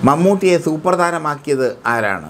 മമ്മൂട്ടിയെ സൂപ്പർ താരമാക്കിയത് ആരാണ്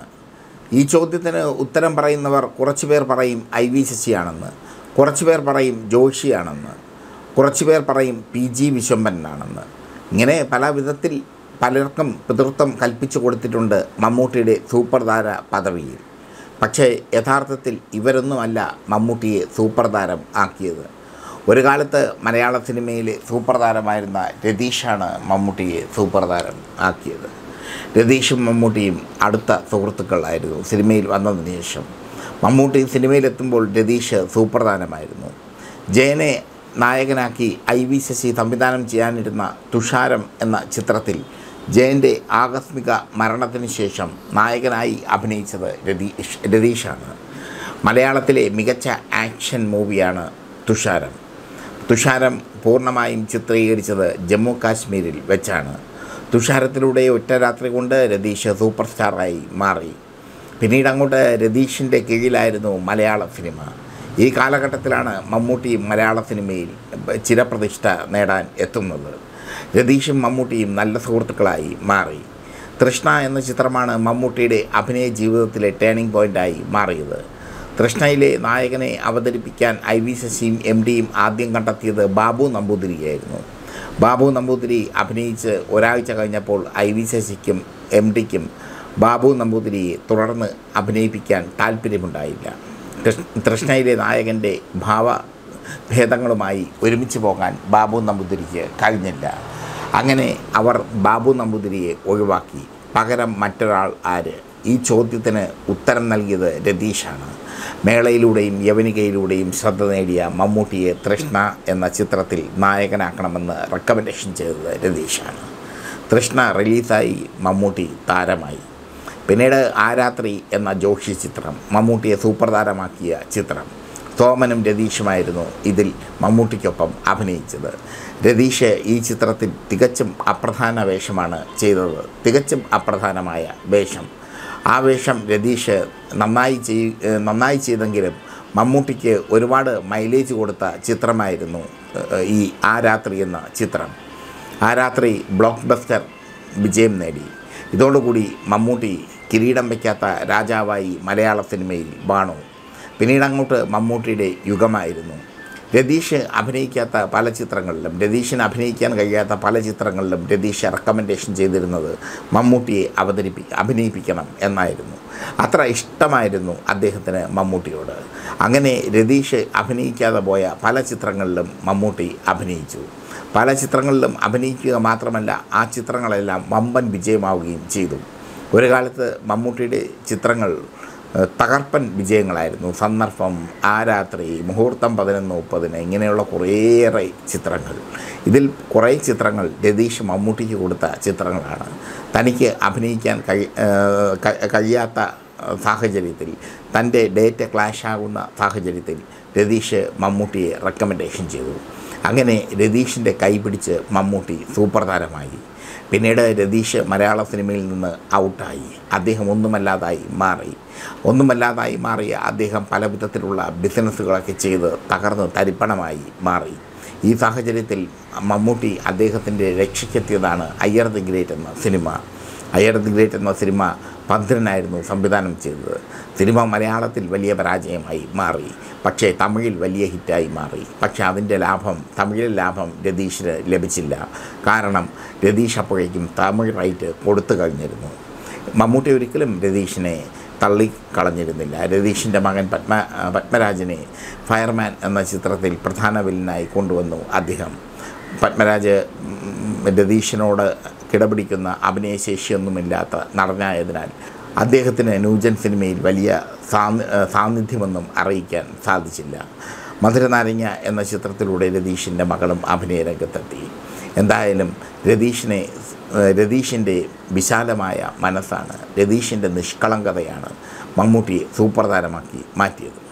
ഈ ചോദ്യത്തിന് ഉത്തരം പറയുന്നവർ കുറച്ച് പേർ പറയും ഐ വി ശശിയാണെന്ന് കുറച്ച് പേർ പറയും ജോഷിയാണെന്ന് കുറച്ച് പേർ പറയും പി ജി വിശ്വംഭരനാണെന്ന് ഇങ്ങനെ പല വിധത്തിൽ പലർക്കും പിതൃത്വം കൽപ്പിച്ചു കൊടുത്തിട്ടുണ്ട് മമ്മൂട്ടിയുടെ സൂപ്പർ താര പദവിയിൽ പക്ഷേ യഥാർത്ഥത്തിൽ ഇവരൊന്നുമല്ല മമ്മൂട്ടിയെ സൂപ്പർ താരം ആക്കിയത് ഒരു കാലത്ത് മലയാള സിനിമയിലെ സൂപ്പർ താരമായിരുന്ന രതീഷാണ് മമ്മൂട്ടിയെ സൂപ്പർ താരം ആക്കിയത് രതീഷും മമ്മൂട്ടിയും അടുത്ത സുഹൃത്തുക്കളായിരുന്നു സിനിമയിൽ വന്നതിന് ശേഷം മമ്മൂട്ടി സിനിമയിലെത്തുമ്പോൾ രതീഷ് സൂപ്പർ താരമായിരുന്നു ജയനെ നായകനാക്കി ഐ വി ശശി സംവിധാനം ചെയ്യാനിരുന്ന തുഷാരം എന്ന ചിത്രത്തിൽ ജയൻ്റെ ആകസ്മിക മരണത്തിന് ശേഷം നായകനായി അഭിനയിച്ചത് രതീഷ് രതീഷാണ് മലയാളത്തിലെ മികച്ച ആക്ഷൻ മൂവിയാണ് തുഷാരം തുഷാരം പൂർണ്ണമായും ചിത്രീകരിച്ചത് ജമ്മു കാശ്മീരിൽ വെച്ചാണ് തുഷാരത്തിലൂടെ ഒറ്റ രാത്രി കൊണ്ട് രതീഷ് സൂപ്പർ സ്റ്റാറായി മാറി പിന്നീട് അങ്ങോട്ട് രതീഷിൻ്റെ കീഴിലായിരുന്നു മലയാള സിനിമ ഈ കാലഘട്ടത്തിലാണ് മമ്മൂട്ടി മലയാള സിനിമയിൽ ചിരപ്രതിഷ്ഠ നേടാൻ എത്തുന്നത് രതീഷും മമ്മൂട്ടിയും നല്ല സുഹൃത്തുക്കളായി മാറി തൃഷ്ണ എന്ന ചിത്രമാണ് മമ്മൂട്ടിയുടെ അഭിനയ ജീവിതത്തിലെ ടേണിംഗ് പോയിൻ്റായി മാറിയത് തൃഷ്ണയിലെ നായകനെ അവതരിപ്പിക്കാൻ ഐ വി ശശിയും എം ഡിയും ആദ്യം കണ്ടെത്തിയത് ബാബു നമ്പൂതിരിയായിരുന്നു ബാബു നമ്പൂതിരി അഭിനയിച്ച് ഒരാഴ്ച കഴിഞ്ഞപ്പോൾ ഐ വി ശശിക്കും എം ഡിക്കും ബാബു നമ്പൂതിരിയെ തുടർന്ന് അഭിനയിപ്പിക്കാൻ താല്പര്യമുണ്ടായില്ല കൃഷ്ണ തൃഷ്ണയിലെ നായകൻ്റെ ഭാവ ഭേദങ്ങളുമായി ഒരുമിച്ച് പോകാൻ ബാബു നമ്പൂതിരിക്ക് കഴിഞ്ഞില്ല അങ്ങനെ അവർ ബാബു നമ്പൂതിരിയെ ഒഴിവാക്കി പകരം മറ്റൊരാൾ ആര് ഈ ചോദ്യത്തിന് ഉത്തരം നൽകിയത് രതീഷാണ് മേളയിലൂടെയും യവനികയിലൂടെയും ശ്രദ്ധ നേടിയ മമ്മൂട്ടിയെ തൃഷ്ണ എന്ന ചിത്രത്തിൽ നായകനാക്കണമെന്ന് റെക്കമെൻഡേഷൻ ചെയ്തത് രതീഷാണ് തൃഷ്ണ റിലീസായി മമ്മൂട്ടി താരമായി പിന്നീട് ആ രാത്രി എന്ന ജോഷി ചിത്രം മമ്മൂട്ടിയെ സൂപ്പർ താരമാക്കിയ ചിത്രം സോമനും രതീഷുമായിരുന്നു ഇതിൽ മമ്മൂട്ടിക്കൊപ്പം അഭിനയിച്ചത് രതീഷ് ഈ ചിത്രത്തിൽ തികച്ചും അപ്രധാന വേഷമാണ് ചെയ്തത് തികച്ചും അപ്രധാനമായ വേഷം ആ വേഷം രതീഷ് നന്നായി ചെയ് നന്നായി ചെയ്തെങ്കിലും മമ്മൂട്ടിക്ക് ഒരുപാട് മൈലേജ് കൊടുത്ത ചിത്രമായിരുന്നു ഏഹ്, ഈ ആ രാത്രി എന്ന ചിത്രം ആ രാത്രി ബ്ലോക്ക് ബസ്റ്റർ വിജയം നേടി ഇതോടുകൂടി മമ്മൂട്ടി കിരീടം വയ്ക്കാത്ത രാജാവായി മലയാള സിനിമയിൽ വാണു പിന്നീട് അങ്ങോട്ട് മമ്മൂട്ടിയുടെ യുഗമായിരുന്നു രതീഷ് അഭിനയിക്കാത്ത പല ചിത്രങ്ങളിലും രതീഷിന് അഭിനയിക്കാൻ കഴിയാത്ത പല ചിത്രങ്ങളിലും രതീഷ് റെക്കമെൻഡേഷൻ ചെയ്തിരുന്നത് മമ്മൂട്ടിയെ അവതരിപ്പി അഭിനയിപ്പിക്കണം എന്നായിരുന്നു അത്ര ഇഷ്ടമായിരുന്നു അദ്ദേഹത്തിന് മമ്മൂട്ടിയോട് അങ്ങനെ രതീഷ് അഭിനയിക്കാതെ പോയ പല ചിത്രങ്ങളിലും മമ്മൂട്ടി അഭിനയിച്ചു പല ചിത്രങ്ങളിലും അഭിനയിക്കുക മാത്രമല്ല ആ ചിത്രങ്ങളെല്ലാം വമ്പൻ വിജയമാവുകയും ചെയ്തു ഒരു കാലത്ത് മമ്മൂട്ടിയുടെ ചിത്രങ്ങൾ ഏഹ്, തകർപ്പൻ വിജയങ്ങളായിരുന്നു സന്ദർഭം ആ രാത്രി മുഹൂർത്തം പതിനൊന്ന് മുപ്പതിന് ഇങ്ങനെയുള്ള കുറേയേറെ ചിത്രങ്ങൾ ഇതിൽ കുറേ ചിത്രങ്ങൾ രതീഷ് മമ്മൂട്ടിക്ക് കൊടുത്ത ചിത്രങ്ങളാണ് തനിക്ക് അഭിനയിക്കാൻ കഴി ഏഹ്, ക- കഴിയാത്ത ഏഹ്, സാഹചര്യത്തിൽ തൻ്റെ ഡേറ്റ് ക്ലാഷ് ആകുന്ന സാഹചര്യത്തിൽ രതീഷ് മമ്മൂട്ടിയെ റെക്കമെൻഡേഷൻ ചെയ്തു അങ്ങനെ രതീഷിൻ്റെ കൈ പിടിച്ച് മമ്മൂട്ടി സൂപ്പർ താരമായി പിന്നീട് രതീഷ് മലയാള സിനിമയിൽ നിന്ന് ഔട്ടായി അദ്ദേഹം ഒന്നുമല്ലാതായി മാറി ഒന്നുമല്ലാതായി മാറിയ അദ്ദേഹം പല വിധത്തിലുള്ള ബിസിനസ്സുകളൊക്കെ ചെയ്ത് തകർന്ന് തരിപ്പണമായി മാറി ഈ സാഹചര്യത്തിൽ മമ്മൂട്ടി അദ്ദേഹത്തിൻ്റെ രക്ഷയ്ക്കെത്തിയതാണ് അയ്യർ ദി ഗ്രേറ്റ് എന്ന സിനിമ അയ്യർ ദി ഗ്രേറ്റ് എന്ന സിനിമ പന്തിരനായിരുന്നു സംവിധാനം ചെയ്തത് സിനിമ മലയാളത്തിൽ വലിയ പരാജയമായി മാറി പക്ഷേ തമിഴിൽ വലിയ ഹിറ്റായി മാറി പക്ഷേ അതിൻ്റെ ലാഭം തമിഴിലെ ലാഭം രതീഷിന് ലഭിച്ചില്ല കാരണം രതീഷ് അപ്പോഴേക്കും തമിഴ് റൈറ്റ് കൊടുത്തു കഴിഞ്ഞിരുന്നു മമ്മൂട്ടി ഒരിക്കലും രതീഷിനെ തള്ളിക്കളഞ്ഞിരുന്നില്ല രതീഷിൻ്റെ മകൻ പത്മ പത്മരാജനെ ഫയർമാൻ എന്ന ചിത്രത്തിൽ പ്രധാന വില്ലനായി കൊണ്ടുവന്നു അദ്ദേഹം പത്മരാജ് ഉം, രതീഷിനോട് കിടപിടിക്കുന്ന അഭിനയശേഷിയൊന്നുമില്ലാത്ത നടനായതിനാൽ അദ്ദേഹത്തിന് ന്യൂജൻ സിനിമയിൽ വലിയ സാന്നി സാന്നിധ്യമൊന്നും അറിയിക്കാൻ സാധിച്ചില്ല മധുരനാരങ്ങ എന്ന ചിത്രത്തിലൂടെ രതീഷിൻ്റെ മകളും അഭിനയ രംഗത്തെത്തി എന്തായാലും രതീഷിനെ ഏഹ്, രതീഷിൻ്റെ വിശാലമായ മനസ്സാണ് രതീഷിൻ്റെ നിഷ്കളങ്കതയാണ് മമ്മൂട്ടിയെ സൂപ്പർ താരമാക്കി മാറ്റിയത്